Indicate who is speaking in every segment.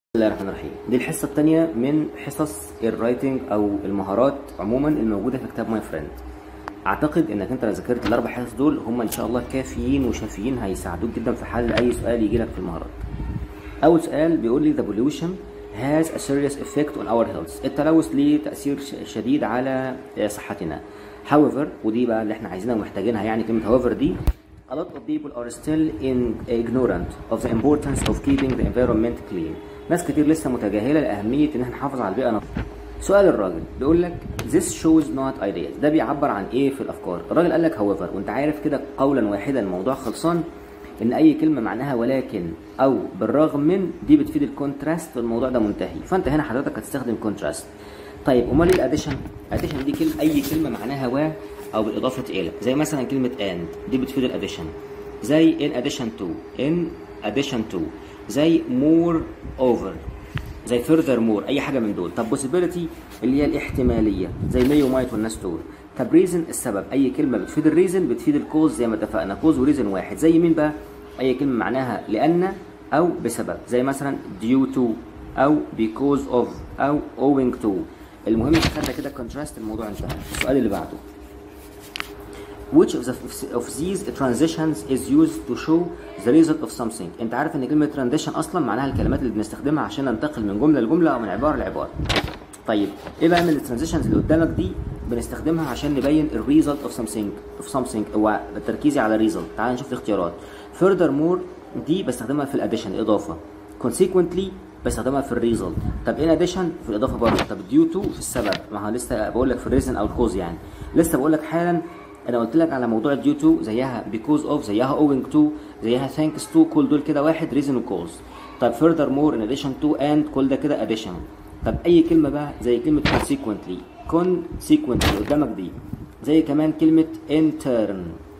Speaker 1: بسم الله الرحمن الرحيم دي الحصة الثانية من حصص الرايتنج أو المهارات عموما الموجودة في كتاب ماي فريند أعتقد إنك أنت لو ذاكرت الأربع حصص دول هم إن شاء الله كافيين وشافيين هيساعدوك جدا في حل أي سؤال يجي لك في المهارات أول سؤال بيقول لي the pollution has a serious effect on our health التلوث ليه تأثير ش- شديد على صحتنا however ودي بقى اللي احنا عايزينها ومحتاجينها يعني كلمة however دي A lot of people are still in ignorant of the importance of keeping the environment clean. ناس كتير لسه متجاهلة لأهمية إن احنا نحافظ على البيئة نظيفة. سؤال الراجل بيقول لك this shows not ideas ده بيعبر عن ايه في الافكار الراجل قال لك however وانت عارف كده قولا واحدا الموضوع خلصان ان اي كلمه معناها ولكن او بالرغم من دي بتفيد الكونتراست والموضوع ده منتهي فانت هنا حضرتك هتستخدم كونتراست طيب امال ايه الاديشن اديشن دي كلمه اي كلمه معناها و او بالاضافه الى زي مثلا كلمه and دي بتفيد الاديشن زي in addition to in addition to زي more over زي further more اي حاجه من دول طب possibility اللي هي الاحتماليه زي may ومايت والناس دول طب reason السبب اي كلمه بتفيد الريزن بتفيد الكوز زي ما اتفقنا كوز وريزن واحد زي مين بقى اي كلمه معناها لان او بسبب زي مثلا due to او because of او owing to المهم خدنا كده contrast الموضوع انتهى السؤال اللي بعده which of, the, of these transitions is used to show the result of something انت عارف ان كلمه transition اصلا معناها الكلمات اللي بنستخدمها عشان ننتقل من جمله لجمله او من عباره لعباره طيب ايه بقى من الترانزيشنز اللي قدامك دي بنستخدمها عشان نبين الريزلت اوف something اوف something هو تركيزي على ريزلت تعال نشوف الاختيارات furthermore دي بستخدمها في الاديشن الاضافه consequently بستخدمها في الريزلت طب ان اديشن في الاضافه برضه طب ديو تو في السبب ما هو لسه بقول لك في الريزن او الكوز يعني لسه بقول لك حالا انا قلت لك على موضوع الديو تو زيها because of زيها اوينج تو زيها ثانكس تو كل دول كده واحد ريزن وكوز طب further more in addition to and كل ده كده addition طب اي كلمه بقى زي كلمه consequently consequently قدامك دي زي كمان كلمه intern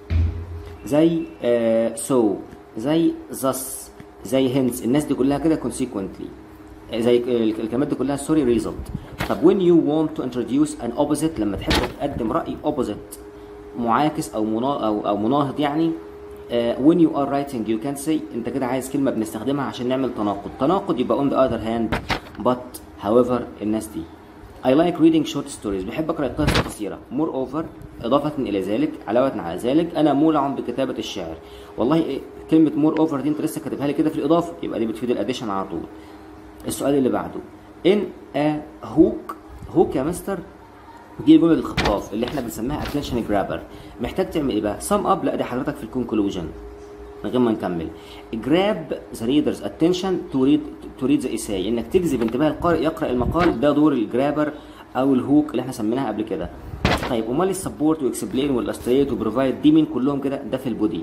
Speaker 1: زي آه so زي thus زي hence الناس دي كلها كده consequently آه، زي ال- الكلمات دي كلها سوري result طب when you want to introduce an opposite لما تحب تقدم رأي opposite معاكس او منا او او مناهض يعني آه، when you are writing you can say انت كده عايز كلمه بنستخدمها عشان نعمل تناقض تناقض يبقى on the other hand but however الناس دي I like reading short stories بحب اقرا القصص القصيره moreover اضافه الى ذلك علاوه على ذلك انا مولع بكتابه الشعر والله إيه كلمه moreover دي انت لسه كاتبها لي كده في الاضافه يبقى دي بتفيد الاديشن على طول السؤال اللي بعده in a hook hook يا مستر دي جمله الخطاف اللي احنا بنسميها attention grabber محتاج تعمل ايه بقى sum up لا دي حضرتك في الكونكلوجن من غير ما نكمل grab the reader's attention to read to read the essay انك تجذب انتباه القارئ يقرا المقال ده دور الجرابر او الهوك اللي احنا سميناها قبل كده طيب امال السبورت واكسبلين والاستريت وبروفايد دي مين كلهم كده ده في البودي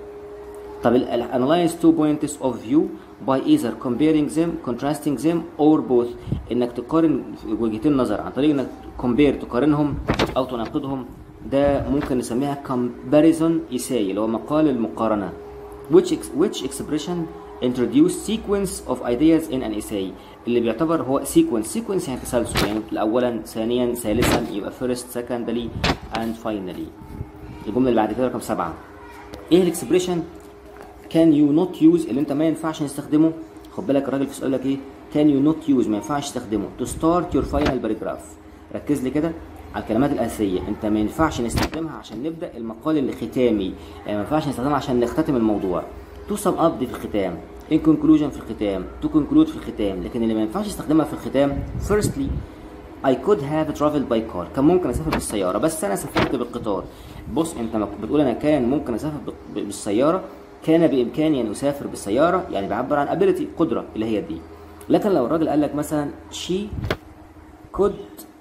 Speaker 1: طب ال- ال- analyze two points of view by either comparing them contrasting them or both انك تقارن وجهتين نظر عن طريق انك compare تقارنهم او تناقضهم ده ممكن نسميها comparison essay اللي هو مقال المقارنة which ex- which expression introduce sequence of ideas in an essay اللي بيعتبر هو sequence sequence يعني تسلسل يعني اولا ثانيا ثالثا يبقى first secondly and finally الجملة اللي بعد كده رقم سبعة ايه الاكسبريشن كان يو نوت يوز اللي انت ما ينفعش نستخدمه خد بالك الراجل في سؤال لك ايه كان يو نوت يوز ما ينفعش تستخدمه تو ستارت يور فاينل باراجراف ركز لي كده على الكلمات الاساسيه انت ما ينفعش نستخدمها عشان نبدا المقال الختامي يعني ما ينفعش نستخدمها عشان نختتم الموضوع تو سم اب دي في الختام ان كونكلوجن في الختام تو كونكلود في الختام لكن اللي ما ينفعش استخدمها في الختام فيرستلي I could have traveled by car كان ممكن اسافر بالسياره بس انا سافرت بالقطار بص انت ما بتقول انا كان ممكن اسافر ب- بالسياره كان بامكاني ان اسافر بالسياره يعني بيعبر عن ability قدره اللي هي دي لكن لو الراجل قال لك مثلا she could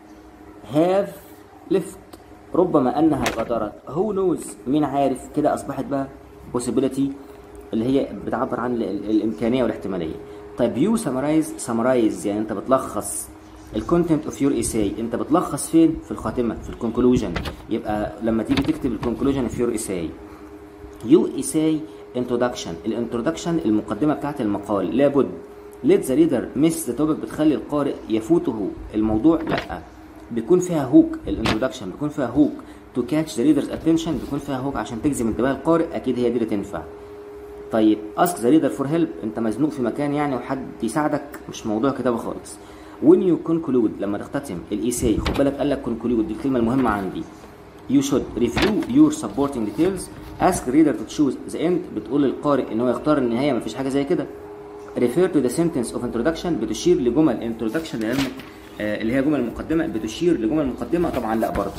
Speaker 1: have left ربما انها غادرت who knows مين عارف كده اصبحت بقى possibility اللي هي بتعبر عن ال- ال- الامكانيه والاحتماليه طيب يو سمرايز سمرايز يعني انت بتلخص الكونتنت اوف يور ايساي انت بتلخص فين في الخاتمه في الكونكلوجن يبقى لما تيجي تكتب الكونكلوجن اوف يور ايساي يو ايساي انترودكشن الانترودكشن المقدمه بتاعت المقال لابد ليت ذا ريدر مس ذا توبيك بتخلي القارئ يفوته الموضوع لا بيكون فيها هوك الانترودكشن بيكون فيها هوك تو كاتش ذا ريدرز اتنشن بيكون فيها هوك عشان تجذب انتباه القارئ اكيد هي دي اللي تنفع طيب اسك ذا ريدر فور هيلب انت مزنوق في مكان يعني وحد يساعدك مش موضوع كتابه خالص when you conclude لما تختتم الايساي خد بالك قال لك conclude دي الكلمه المهمه عندي you should review your supporting details ask reader to choose the end بتقول للقارئ ان هو يختار النهايه مفيش حاجه زي كده refer to the sentence of introduction بتشير لجمل introduction اللي هي الم- آه، اللي هي جمل مقدمه بتشير لجمل مقدمه طبعا لا برضه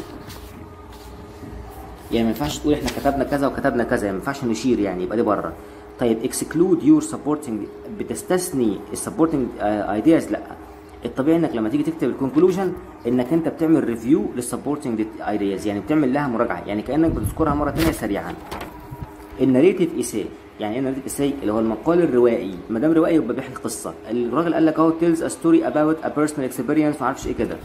Speaker 1: يعني ما ينفعش تقول احنا كتبنا كذا وكتبنا كذا يعني ما ينفعش نشير يعني يبقى دي بره طيب exclude your supporting بتستثني السبورتنج ايدياز لا الطبيعي انك لما تيجي تكتب الكونكلوجن انك انت بتعمل ريفيو للسبورتنج ايدياز يعني بتعمل لها مراجعه يعني كانك بتذكرها مره ثانيه سريعا الناريتيف ايساي يعني ايه الناريتيف ايساي اللي هو المقال الروائي ما دام روائي يبقى بيحكي قصه الراجل قال لك اهو تيلز ا ستوري اباوت ا بيرسونال اكسبيرينس ما اعرفش ايه كده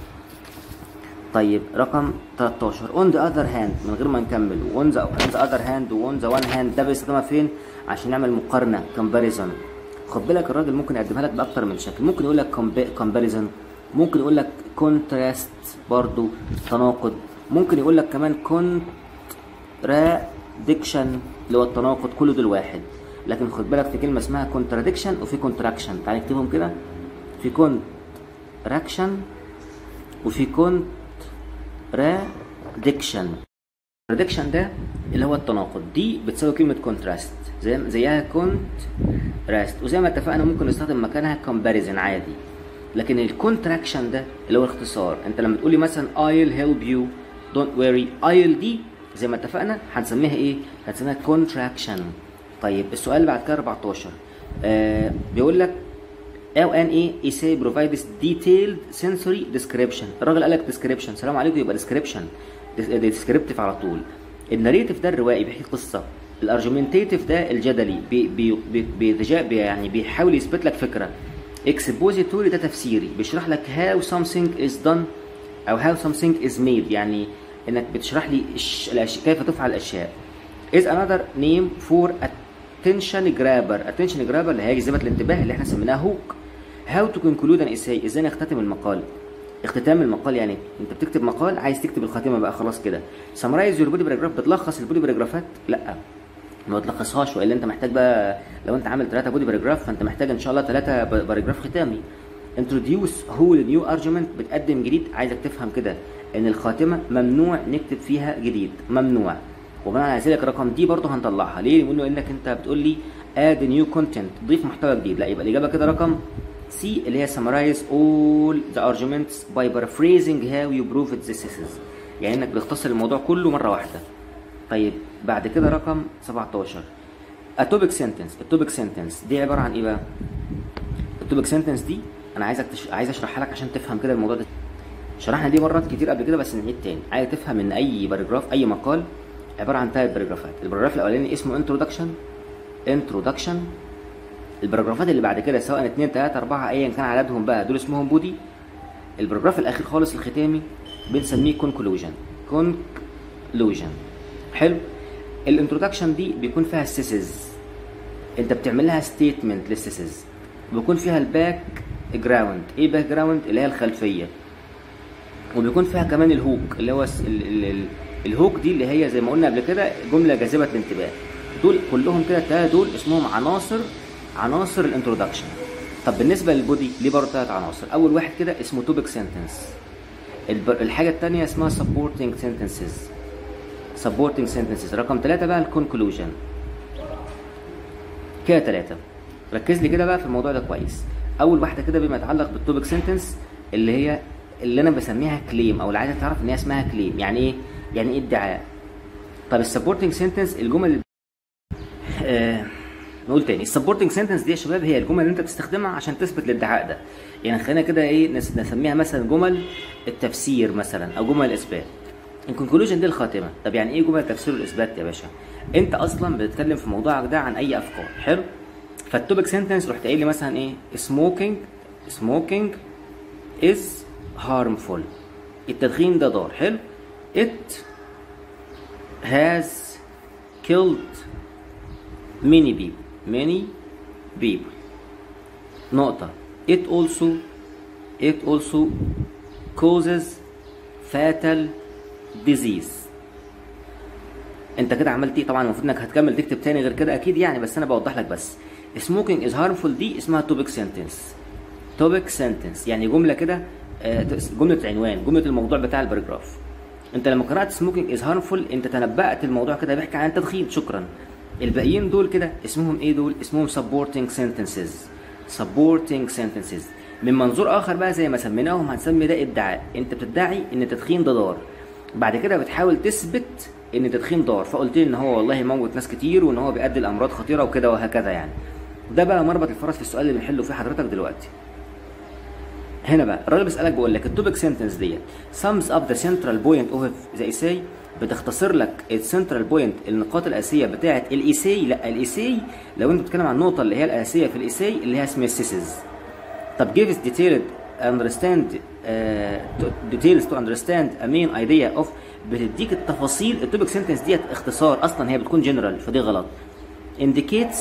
Speaker 1: طيب رقم 13 on the other hand من غير ما نكمل on the, on the other hand و on the one hand ده بيستخدمها فين عشان نعمل مقارنه comparison خد بالك الراجل ممكن يقدمها لك باكتر من شكل ممكن يقول لك compa- comparison ممكن يقول لك contrast برضو تناقض ممكن يقول لك كمان contradiction اللي هو التناقض كل دول واحد لكن خد بالك في كلمه اسمها contradiction وفي contraction تعال نكتبهم كده في contraction وفي contradiction contradiction ده اللي هو التناقض دي بتساوي كلمة contrast زي زيها contrast وزي ما اتفقنا ممكن نستخدم مكانها comparison عادي لكن الكونتراكشن ده اللي هو الاختصار انت لما تقولي مثلا I'll help you don't worry I'll دي زي ما اتفقنا هنسميها ايه؟ هنسميها contraction طيب السؤال اللي بعد كده 14 آه بيقول لك او ان ايه ايساي بروفايدز ديتيلد سنسوري ديسكريبشن الراجل قال لك ديسكريبشن سلام عليكم يبقى ديسكريبشن ديسكريبتيف على طول الناريتيف ده الروائي بيحكي قصه الارجيومنتيتيف ده الجدلي بي بي بي بيتجا- بي يعني بيحاول يثبت لك فكره اكسبوزيتوري ده تفسيري بيشرح لك how something is done او how something is made يعني انك بتشرح لي الش- الأش- كيف تفعل الاشياء is another name for attention grabber attention grabber اللي هي جذبة الانتباه اللي احنا سميناها هوك how to conclude an essay ازاي نختتم المقال اختتام المقال يعني انت بتكتب مقال عايز تكتب الخاتمه بقى خلاص كده سمرايز يور بودي باراجراف بتلخص البودي باراجرافات لا ما تلخصهاش والا انت محتاج بقى لو انت عامل ثلاثه بودي باراجراف فانت محتاج ان شاء الله ثلاثه باراجراف ختامي انتروديوس هو نيو ارجيومنت بتقدم جديد عايزك تفهم كده ان الخاتمه ممنوع نكتب فيها جديد ممنوع وبناء على ذلك رقم دي برضه هنطلعها ليه؟ لانه انك انت بتقول لي اد نيو كونتنت ضيف محتوى جديد لا يبقى الاجابه كده رقم سي اللي هي summarize all the arguments by paraphrasing how you prove it this is يعني انك بتختصر الموضوع كله مره واحده طيب بعد كده رقم 17 اتوبيك سنتنس التوبيك سنتنس دي عباره عن ايه بقى التوبيك سنتنس دي انا عايزك تش... عايز اشرحها لك عشان تفهم كده الموضوع ده شرحنا دي مرات كتير قبل كده بس نعيد تاني عايز تفهم ان اي باراجراف اي مقال عباره عن ثلاث باراجرافات الباراجراف الاولاني اسمه انترودكشن انترودكشن الباراجرافات اللي بعد كده سواء 2 3 4 ايا كان عددهم بقى دول اسمهم بودي الباراجراف الاخير خالص الختامي بنسميه كونكلوجن كونكلوجن حلو الانترودكشن دي بيكون فيها السيسز انت بتعمل لها ستيتمنت للسيسز بيكون فيها الباك جراوند ايه باك جراوند اللي هي الخلفيه وبيكون فيها كمان الهوك اللي هو الس- ال ال ال الهوك دي اللي هي زي ما قلنا قبل كده جمله جاذبه الانتباه دول كلهم كده التلاته دول اسمهم عناصر عناصر الانترودكشن طب بالنسبه للبودي ليه برضه ثلاث عناصر اول واحد كده اسمه توبيك سنتنس الحاجه الثانيه اسمها supporting sentences supporting sentences رقم ثلاثة بقى الكونكلوجن كده ثلاثة ركز لي كده بقى في الموضوع ده كويس اول واحده كده بما يتعلق بالتوبيك سنتنس اللي هي اللي انا بسميها كليم او اللي عايزك تعرف ان هي اسمها كليم يعني ايه يعني ايه ادعاء طب السبورتنج سنتنس الجمل اللي آه نقول تاني السبورتنج سنتنس دي يا شباب هي الجمل اللي انت بتستخدمها عشان تثبت الادعاء ده يعني خلينا كده ايه نس- نسميها مثلا جمل التفسير مثلا او جمل الاثبات الكونكلوجن دي الخاتمه طب يعني ايه جمل التفسير والاثبات يا باشا انت اصلا بتتكلم في موضوعك ده عن اي افكار حلو فالتوبيك سنتنس رحت قايل لي مثلا ايه سموكينج سموكينج از harmful التدخين ده ضار حلو it has killed many people many people نقطة it also it also causes fatal disease انت كده عملت ايه طبعا المفروض انك هتكمل تكتب تاني غير كده اكيد يعني بس انا بوضح لك بس smoking is harmful دي اسمها topic sentence topic sentence يعني جمله كده آه، جمله عنوان جمله الموضوع بتاع الباراجراف انت لما قرات smoking is harmful انت تنبأت الموضوع كده بيحكي عن التدخين شكرا الباقيين دول كده اسمهم ايه دول اسمهم supporting sentences supporting sentences من منظور اخر بقى زي ما سميناهم هنسمي ده ادعاء انت بتدعي ان التدخين ده ضار بعد كده بتحاول تثبت ان التدخين ضار فقلت لي ان هو والله يموت ناس كتير وان هو بيؤدي لامراض خطيره وكده وهكذا يعني ده بقى مربط الفرس في السؤال اللي بنحله فيه حضرتك دلوقتي هنا بقى الراجل بيسالك بيقول لك التوبيك سنتنس ديت sums up the central point of the essay بتختصر لك السنترال بوينت النقاط الاساسيه بتاعه الايساي لا الايساي لو انت بتتكلم عن النقطه اللي هي الاساسيه في الايساي اللي هي اسمها سيسز طب give us detailed understand uh, to- details to understand a main idea of بتديك التفاصيل التوبيك سنتنس ديت اختصار اصلا هي بتكون جنرال فدي غلط indicates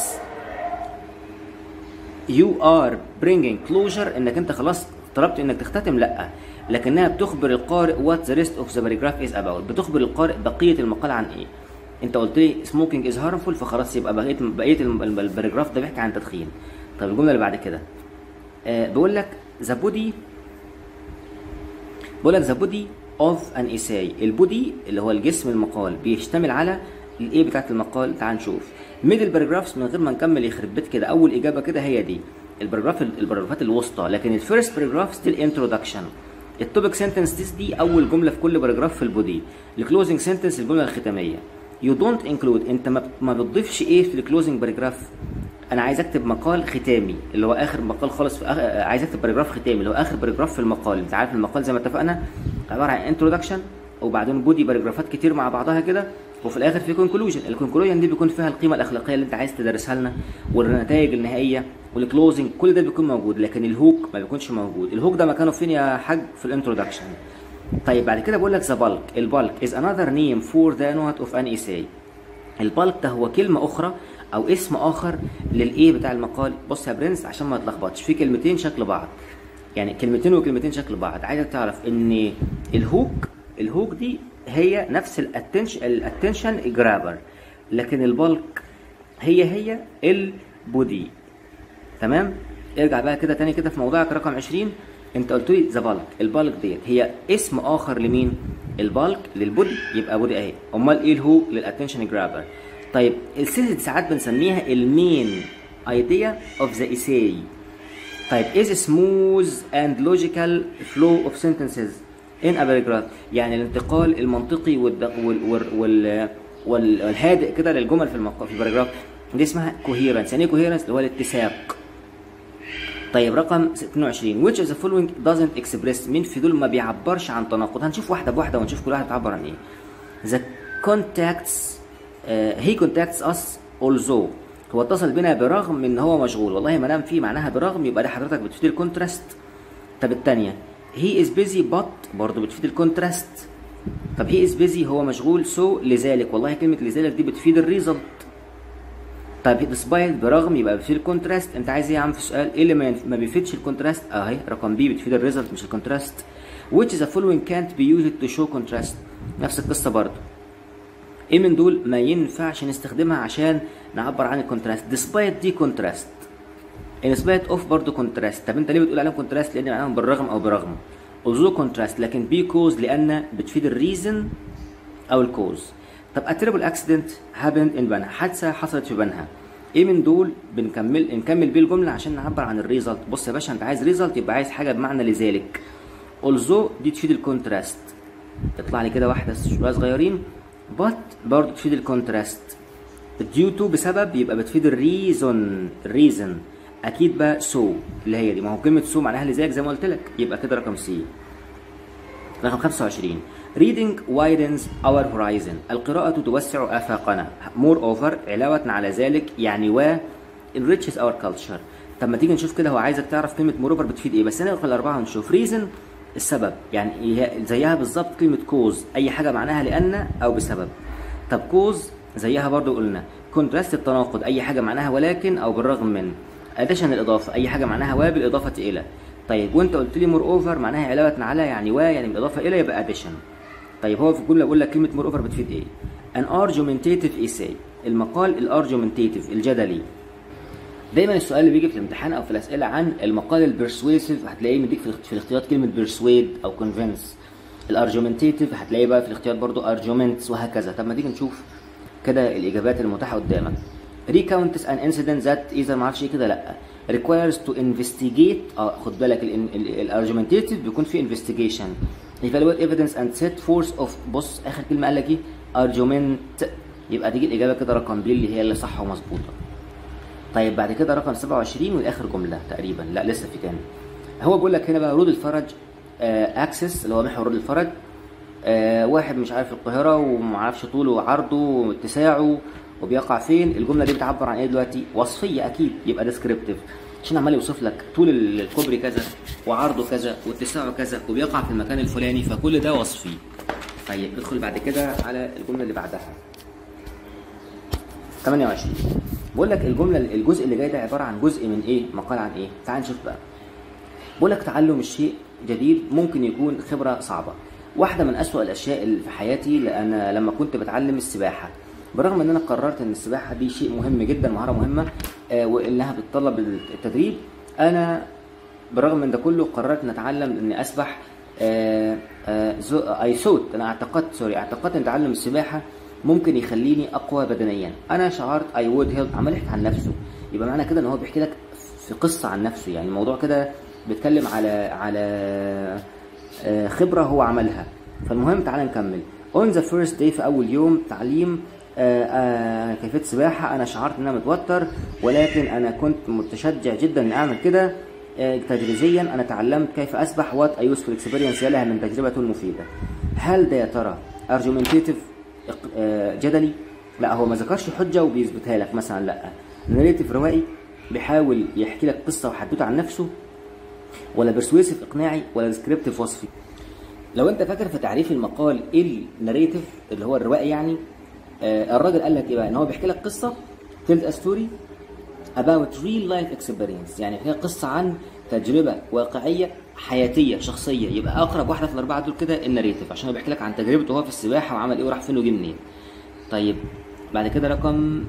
Speaker 1: you are bringing closure انك انت خلاص طلبت انك تختتم لا لكنها بتخبر القارئ what the rest of the paragraph is about بتخبر القارئ بقيه المقال عن ايه انت قلت لي smoking is harmful فخلاص يبقى بقيه بقيه الم- الم- الباراجراف ده بيحكي عن التدخين طب الجمله اللي بعد كده آه بيقول لك the body بقول لك ذا بودي اوف ان ايساي البودي اللي هو الجسم المقال بيشتمل على الايه بتاعت المقال تعال نشوف ميدل باراجرافز من غير ما نكمل يخرب بيت كده اول اجابه كده هي دي الباراجراف الباراجرافات الوسطى لكن الفيرست باراجراف ستيل انتروداكشن التوبيك سنتنس دي اول جمله في كل باراجراف في البودي الكلوزنج سنتنس الجمله الختاميه يو دونت انكلود انت ما ما بتضيفش ايه في الكلوزنج باراجراف انا عايز اكتب مقال ختامي اللي هو اخر مقال خالص في آخر عايز اكتب باراجراف ختامي اللي هو اخر باراجراف في المقال انت عارف المقال زي ما اتفقنا عباره عن انتروداكشن وبعدين بودي باراجرافات كتير مع بعضها كده وفي الاخر في كونكلوجن الكونكلوجن دي بيكون فيها القيمه الاخلاقيه اللي انت عايز تدرسها لنا والنتائج النهائيه والكلوزنج كل ده بيكون موجود لكن الهوك ما بيكونش موجود الهوك ده مكانه فين يا حاج في الانتروداكشن طيب بعد كده بقول لك ذا بالك البالك از انذر نيم فور ذا نوت اوف ان ايساي البالك ده هو كلمة أخرى أو اسم آخر للإيه بتاع المقال بص يا برنس عشان ما تلخبطش في كلمتين شكل بعض يعني كلمتين وكلمتين شكل بعض عايزك تعرف إن الهوك الهوك دي هي نفس الاتنشن الاتنشن جرابر لكن البالك هي هي البودي تمام ارجع بقى كده تاني كده في موضوعك رقم 20 انت قلت لي ذا بالك البالك ديت هي اسم اخر لمين البالك للبودي يبقى بودي اهي امال ايه الهو للاتنشن جرابر طيب السيلز دي ساعات بنسميها المين ايديا اوف ذا ايساي طيب is smooth and logical flow of sentences in a paragraph يعني الانتقال المنطقي والد... وال... وال... وال... وال... والهادئ كده للجمل في المق... في الباراجراف دي اسمها coherence يعني ايه coherence اللي هو الاتساق طيب رقم 22 which of the following doesn't express مين في دول ما بيعبرش عن تناقض هنشوف واحده بواحده ونشوف كل واحده بتعبر عن ايه the contacts uh, he contacts us although هو اتصل بنا برغم ان هو مشغول والله ما دام في معناها برغم يبقى ده حضرتك بتفيد الكونتراست طب الثانيه he is busy but برضه بتفيد الكونتراست طب he is busy هو مشغول so لذلك والله كلمه لذلك دي بتفيد الريزلت طيب ديسبايت برغم يبقى بتفيد الكونتراست انت عايز ايه يا عم في السؤال ايه اللي ما ما بيفيدش الكونتراست اهي رقم بي بتفيد الريزلت مش الكونتراست which the following can't be used to show contrast نفس القصه برضه ايه من دول ما ينفعش نستخدمها عشان نعبر عن الكونتراست despite دي كونتراست in spite of برضه كونتراست طب انت ليه بتقول عليهم كونتراست لان معناهم بالرغم او برغم although كونتراست لكن because لان بتفيد الريزن او الكوز طب a terrible accident happened in بنها حادثه حصلت في بنها ايه من دول بنكمل نكمل بيه الجمله عشان نعبر عن الريزلت بص يا باشا انت عايز ريزلت يبقى عايز حاجه بمعنى لذلك although دي تفيد الكونتراست تطلع لي كده واحده شويه صغيرين but برضه تفيد الكونتراست due to بسبب يبقى بتفيد الريزون الريزن اكيد بقى سو so اللي هي دي ما هو كلمه سو so معناها لذلك زي ما قلت لك يبقى كده رقم سي رقم 25 reading widens our horizon القراءة توسع آفاقنا moreover علاوة على ذلك يعني و enriches our culture طب ما تيجي نشوف كده هو عايزك تعرف كلمة moreover بتفيد ايه بس نقرا الأربعة ونشوف reason السبب يعني هي زيها بالظبط كلمة كوز أي حاجة معناها لأن أو بسبب طب كوز زيها برضو قلنا كونتراست التناقض أي حاجة معناها ولكن أو بالرغم من اديشن الإضافة أي حاجة معناها و بالإضافة إلى طيب وأنت قلت لي مور أوفر معناها علاوة على يعني و يعني بالإضافة إلى يبقى اديشن طيب هو في الجمله بيقول لك كلمه مور اوفر بتفيد ايه an argumentative essay المقال الارجومنتيتيف الجدلي دايما السؤال اللي بيجي في الامتحان او في الاسئله عن المقال البرسويسيف هتلاقيه مديك في في الاختيارات كلمه بيرسويد او كونفينس الارجومنتيتيف هتلاقيه بقى في الاختيار برضو ارجومنتس وهكذا طب ما تيجي نشوف كده الاجابات المتاحه قدامك recounts an incident that اذا ما اعرفش ايه كده لا requires to investigate اه خد بالك الارجومنتيتيف بيكون في investigation evaluate evidence and set force of بص اخر كلمه قال لك ايه argument يبقى تيجي الاجابه كده رقم بي اللي هي اللي صح ومظبوطه طيب بعد كده رقم 27 والاخر جمله تقريبا لا لسه في تاني هو بيقول لك هنا بقى رود الفرج اكسس اللي هو محور رود الفرج آه واحد مش عارف القاهره ومعرفش طوله وعرضه واتساعه وبيقع فين الجمله دي بتعبر عن ايه دلوقتي وصفيه اكيد يبقى ديسكريبتيف عشان عمال يوصف لك طول الكوبري كذا وعرضه كذا واتساعه كذا وبيقع في المكان الفلاني فكل ده وصفي طيب ندخل بعد كده على الجمله اللي بعدها 28 بقول لك الجمله الجزء اللي جاي ده عباره عن جزء من ايه مقال عن ايه تعال نشوف بقى بقول لك تعلم الشيء جديد ممكن يكون خبره صعبه واحده من أسوأ الاشياء اللي في حياتي لان لما كنت بتعلم السباحه برغم ان انا قررت ان السباحه دي شيء مهم جدا مهاره مهمه آه وانها بتطلب التدريب انا برغم من ده كله قررت ان اتعلم اني اسبح اي صوت انا اعتقدت سوري اعتقدت ان تعلم السباحه ممكن يخليني اقوى بدنيا انا شعرت اي وود هيلب عمال يحكي عن نفسه يبقى معنى كده ان هو بيحكي لك في قصه عن نفسه يعني الموضوع كده بيتكلم على على خبره هو عملها فالمهم تعالى نكمل اون ذا فيرست داي في اول يوم تعليم كيفيه سباحه انا شعرت ان انا متوتر ولكن انا كنت متشجع جدا ان اعمل كده تدريجيا انا تعلمت كيف اسبح وات اي يوسفول اكسبيرينس لها من تجربه مفيده هل ده يا ترى ارجومنتيتيف جدلي لا هو ما ذكرش حجه وبيثبتها لك مثلا لا ناريتيف روائي بيحاول يحكي لك قصه وحدوته عن نفسه ولا برسويسيف اقناعي ولا ديسكريبتيف وصفي لو انت فاكر في تعريف المقال ايه الناريتيف اللي هو الروائي يعني آه الراجل قال لك ايه بقى ان هو بيحكي لك قصه تيلز ا ستوري about real life experience يعني هي قصه عن تجربه واقعيه حياتيه شخصيه يبقى اقرب واحده في الاربعه دول كده الناريتيف عشان هو بيحكي لك عن تجربته هو في السباحه وعمل ايه وراح فين وجه منين طيب بعد كده رقم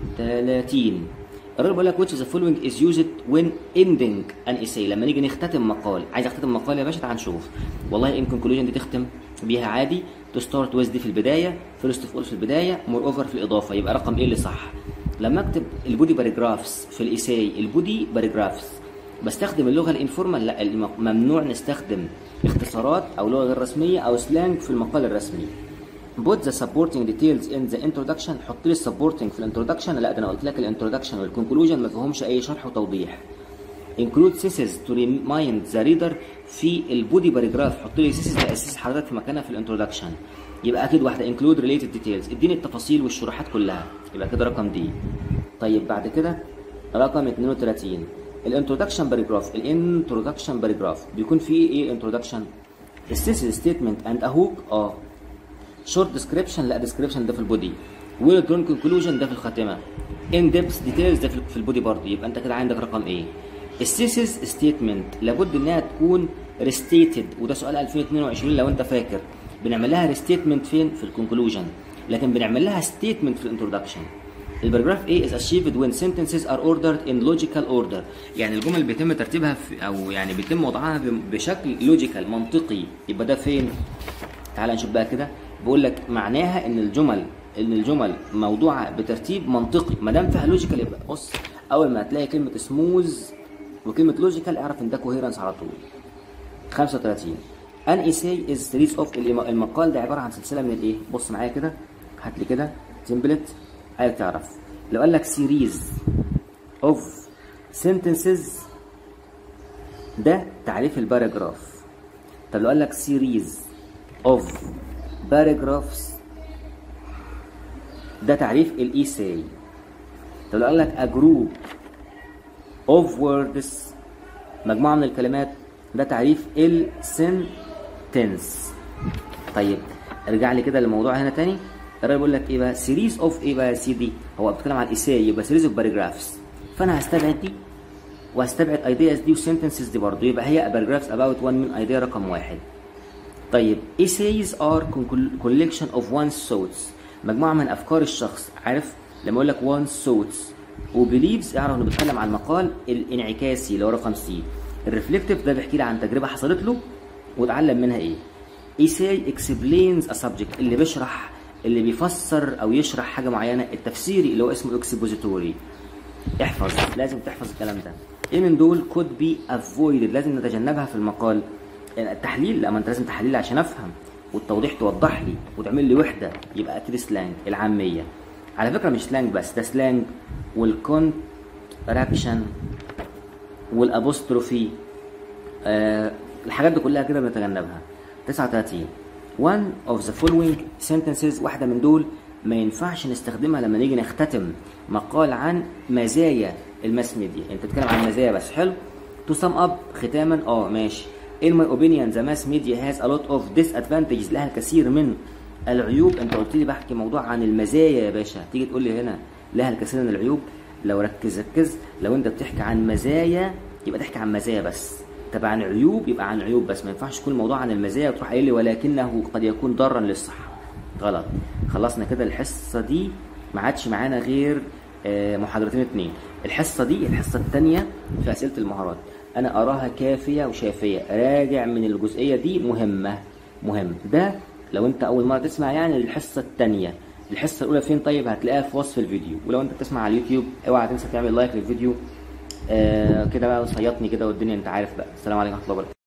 Speaker 1: 30 الراجل بيقول لك which of the following is used when ending an essay لما نيجي نختتم مقال عايز اختتم مقال يا باشا تعال نشوف والله in conclusion دي تختم بيها عادي to start with دي في البدايه first of all في البدايه moreover في الاضافه يبقى رقم ايه اللي صح لما اكتب البودي باراجرافز في الايساي البودي باراجرافز بستخدم اللغه الانفورمال لا ممنوع نستخدم اختصارات او لغه غير رسميه او سلانج في المقال الرسمي put the supporting details in the introduction حط لي السبورتنج في الانترودكشن لا ده انا قلت لك الانترودكشن والكونكلوجن ما فيهمش اي شرح وتوضيح include thesis to remind the reader في البودي باراجراف حط لي thesis تاسيس حضرتك في مكانها في الانترودكشن يبقى اكيد واحده include related details اديني التفاصيل والشروحات كلها يبقى كده رقم دي طيب بعد كده رقم 32 الانترودكشن باراجراف الانترودكشن باراجراف بيكون فيه ايه انترودكشن الثيسيس ستيتمنت اند ا هوك اه شورت ديسكريبشن لا ديسكريبشن ده في البودي ويل درون كونكلوجن ده في الخاتمه ان ديبس ديتيلز ده في البودي برضه يبقى انت كده عندك رقم ايه الثيسيس ستيتمنت لابد انها تكون ريستيتد وده سؤال 2022 لو انت فاكر بنعمل لها ريستيتمنت فين في الكونكلوجن لكن بنعمل لها ستيتمنت في الانترودكشن الباراجراف A is achieved when sentences are ordered in logical order يعني الجمل بيتم ترتيبها في او يعني بيتم وضعها بشكل لوجيكال منطقي يبقى ده فين تعال نشوف بقى كده بقول لك معناها ان الجمل ان الجمل موضوعه بترتيب منطقي ما دام فيها لوجيكال يبقى بص اول ما هتلاقي كلمه سموز وكلمه لوجيكال اعرف ان ده كوهيرنس على طول 35 ان ايساي از سيريز اوف المقال ده عباره عن سلسله من الايه بص معايا كده هات لي كده تمبلت عايز تعرف لو قال لك سيريز اوف sentences ده تعريف الباراجراف طب لو قال لك سيريز اوف paragraphs ده تعريف الايساي طب لو قال لك a group of words مجموعة من الكلمات ده تعريف السنتنس طيب ارجع لي كده للموضوع هنا تاني الراجل بيقول لك ايه بقى سيريز اوف ايه بقى يا سيدي هو بيتكلم عن الايساي يبقى سيريز اوف باراجرافز فانا هستبعد دي وهستبعد ايدياز دي وسنتنسز دي برضه يبقى هي باراجرافز اباوت وان من ايديا رقم واحد طيب essays are collection of one's thoughts مجموعه من افكار الشخص عارف لما اقول لك وان ثوتس وبيليفز اعرف انه بيتكلم عن المقال الانعكاسي اللي هو رقم سي الريفلكتيف ده بيحكي لي عن تجربه حصلت له واتعلم منها ايه ايساي اكسبلينز ا سبجكت اللي بيشرح اللي بيفسر او يشرح حاجه معينه التفسيري اللي هو اسمه اكسبوزيتوري احفظ لازم تحفظ الكلام ده ايه من دول كود بي افويدد لازم نتجنبها في المقال التحليل لا ما انت لازم تحليل عشان افهم والتوضيح توضح لي وتعمل لي وحده يبقى اكيد سلانج العاميه على فكره مش سلانج بس ده سلانج والكونتراكشن والابوستروفي آه الحاجات دي كلها كده بنتجنبها 39 one of the following sentences واحده من دول ما ينفعش نستخدمها لما نيجي نختتم مقال عن مزايا الماس ميديا انت بتتكلم عن مزايا بس حلو to sum up ختاما اه ماشي in my opinion the mass media has a lot of disadvantages لها الكثير من العيوب انت قلت لي بحكي موضوع عن المزايا يا باشا تيجي تقول لي هنا لها الكثير من العيوب لو ركز ركز لو انت بتحكي عن مزايا يبقى تحكي عن مزايا بس طب عن عيوب يبقى عن عيوب بس ما ينفعش يكون الموضوع عن المزايا وتروح قايل لي ولكنه قد يكون ضارا للصحه غلط خلصنا كده الحصه دي ما عادش معانا غير آه، محاضرتين اتنين الحصه دي الحصه الثانيه في اسئله المهارات انا اراها كافيه وشافيه راجع من الجزئيه دي مهمه مهم ده لو انت اول مره تسمع يعني الحصه الثانيه الحصه الاولى فين طيب هتلاقيها في وصف الفيديو ولو انت بتسمع على اليوتيوب اوعى تنسى تعمل لايك للفيديو آه كده بقى وصيطني كده والدنيا انت عارف بقى السلام عليكم ورحمه الله وبركاته